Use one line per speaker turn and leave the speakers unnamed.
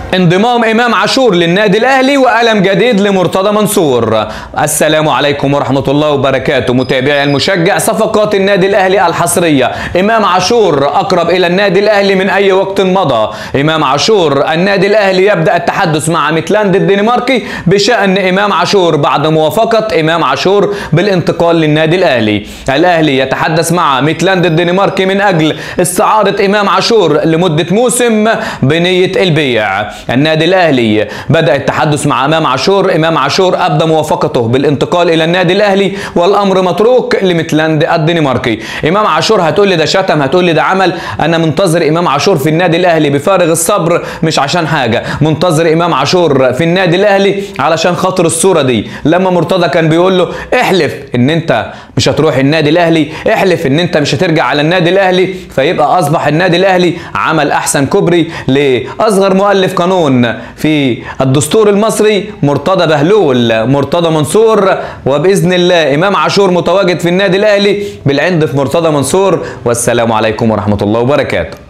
انضمام امام عاشور للنادي الاهلي والم جديد لمرتضى منصور السلام عليكم ورحمه الله وبركاته متابعي المشجع صفقات النادي الاهلي الحصريه امام عاشور اقرب الى النادي الاهلي من اي وقت مضى امام عاشور النادي الاهلي يبدا التحدث مع ميتلاند الدنماركي بشان امام عاشور بعد موافقه امام عاشور بالانتقال للنادي الاهلي الاهلي يتحدث مع ميتلاند الدنماركي من اجل استعاره امام عاشور لمده موسم بنيه البيع النادي الاهلي بدا التحدث مع امام عاشور امام عاشور ابدى موافقته بالانتقال الى النادي الاهلي والامر متروك لميتلاند الدنماركي امام عاشور هتقول لي ده شتم هتقول لي ده عمل انا منتظر امام عاشور في النادي الاهلي بفارغ الصبر مش عشان حاجه منتظر امام عاشور في النادي الاهلي علشان خاطر الصوره دي لما مرتضى كان بيقول له احلف ان انت مش هتروح النادي الاهلي احلف ان انت مش هترجع على النادي الاهلي فيبقى اصبح النادي الاهلي عمل احسن كوبري لاصغر مؤلف قانون في الدستور المصري مرتضى بهلول مرتضى منصور وباذن الله امام عاشور متواجد في النادي الاهلي بالعند في مرتضى منصور والسلام عليكم ورحمه الله وبركاته